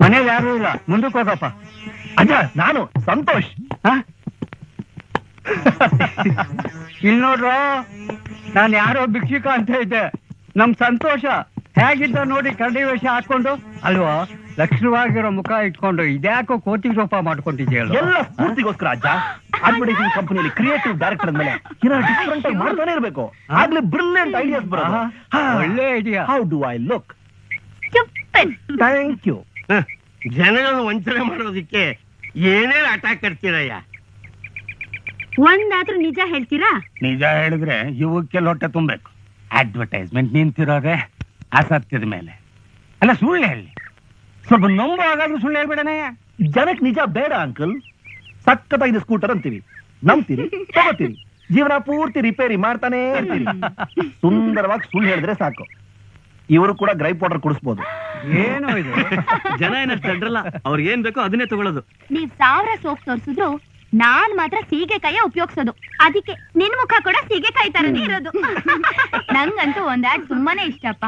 ಮನೇಲಿ ಯಾರು ಇಲ್ಲ ಮುಂದಕ್ಕೆ ಹೋಗಪ್ಪ ಅಜ್ಜ ನಾನು ಸಂತೋಷ್ ಹ? ಇಲ್ ನೋಡ್ರು ನಾನು ಯಾರೋ ಭಿಕ್ಷುಕ ಅಂತ ಇದ್ದೆ ನಮ್ ಸಂತೋಷ ಹೇಗಿದ್ದ ನೋಡಿ ಕರಡಿ ವೇಷ ಹಾಕೊಂಡು ಅಲ್ವಾ ಲಕ್ಷಣವಾಗಿರೋ ಮುಖ ಇಟ್ಕೊಂಡು ಇದ್ಯಾಕೋ ಕೋತಿ ರೂಪ ಮಾಡ್ಕೊಂಡಿದ್ಯಲ್ಲ ಎಲ್ಲ ಸ್ಫೂರ್ತಿಗೋಸ್ಕರ ಅಜ್ಜ ಅಡ್ವರ್ಟೈಸಿಂಗ್ ಕಂಪನಿಯಲ್ಲಿ ಕ್ರಿಯೇಟಿವ್ ಡೈರೆಕ್ಟರ್ ಅಂದ್ಮೇಲೆ ಏನಾದ್ರು ಡಿಫ್ರೆಂಟ್ ಆಗಿ ಮಾಡ್ತಾನೆ ಇರ್ಬೇಕು ಆಗ್ಲೇ ಬ್ರಿಲಿಯಂಟ್ ಐಡಿಯಾಸ್ ಬರೋದು ಆಹಾ, ಒಳ್ಳೆ idea. How do I look thank you ಜನಗಳನ್ನು ವಂಚನೆ ಮಾಡೋದಿಕ್ಕೆ ಏನೇನ್ ಅಟ್ಯಾಕ್ ಕಟ್ತೀರಯ್ಯ ಒಂದಾದ್ರೂ ನಿಜ ಹೇಳ್ತೀರಾ ನಿಜ ಹೇಳಿದ್ರೆ ಇವಕ್ಕೆಲ್ಲ ಹೊಟ್ಟೆ ತುಂಬಬೇಕು ಅಡ್ವರ್ಟೈಸ್ಮೆಂಟ್ ನಿಂತಿರೋದೆ ಅಸತ್ಯದ ಮೇಲೆ ಅಲ್ಲ ಸುಳ್ಳು ಹೇಳಿ ಸ್ವಲ್ಪ ನಂಬೋ ಹಾಗಾದ್ರೂ ಸುಳ್ಳು ಹೇಳ್ಬೇಡನೆ ಜನಕ್ ನಿಜ ಬೇಡ ಅಂಕಲ್ ಸಕ್ಕತ್ತಾಗಿದೆ ಸ್ಕೂಟರ್ ಅಂತೀವಿ ನಂಬ್ತೀರಿ ತಗೋತೀರಿ ಜೀವನ ಪೂರ್ತಿ ರಿಪೇರಿ ಮಾಡ್ತಾನೆ ಇರ್ತೀರಿ ಸುಂದರವಾಗಿ ಸುಳ್ಳು ಹೇಳಿದ್ರೆ ಸಾಕು ಇವರು ಕೂಡ ಗ್ರೈ ಪೌಡರ್ ಕುಡಿಸ್ಬೋದು ಏನು ಇದು ಜನ ಏನಷ್ಟು ದಡ್ರಲ್ಲ ಅವ್ರಿಗೆ ಏನ್ ಬೇಕೋ ಅದನ್ನೇ ತಗೊಳ್ಳೋದು ನೀವ್ ಸಾವಿರ ಸೋಪ್ ತೋರ್ಸಿದ್ರು ನಾನ್ ಮಾತ್ರ ಸೀಗೆಕಾಯ ಉಪಯೋಗಿಸೋದು ಅದಕ್ಕೆ ನಿನ್ ಮುಖ ಕೂಡ ಸೀಗೆಕಾಯಿ ತರನೇ ಇರೋದು ನಂಗಂತೂ ಒಂದ್ ಆಡ್ ತುಂಬಾನೇ ಇಷ್ಟಪ್ಪ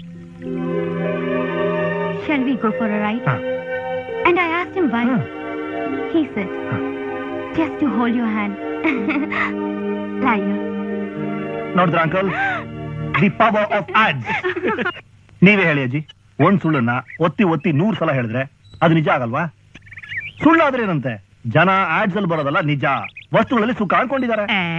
Shall we go for a ride? ಹಾ. And I asked him why. ಹಾ. He said, just to hold your hand. Liar. ನೋಡಿದ್ರ uncle the power of ads ನೀವೇ ಹೇಳಿ ಅಜ್ಜಿ ಒಂದ್ ಸುಳ್ಳನ್ನ ಒತ್ತಿ ಒತ್ತಿ ನೂರ್ ಸಲ ಹೇಳಿದ್ರೆ ಅದು ನಿಜ ಆಗಲ್ವಾ ಸುಳ್ಳಾದ್ರೆ ಏನಂತೆ ಜನ ಆಡ್ಸ್ ಅಲ್ಲಿ ಬರೋದಲ್ಲ ನಿಜ ವಸ್ತುಗಳಲ್ಲಿ ಸುಖ ಅನ್ಕೊಂಡಿದ್ದಾರೆ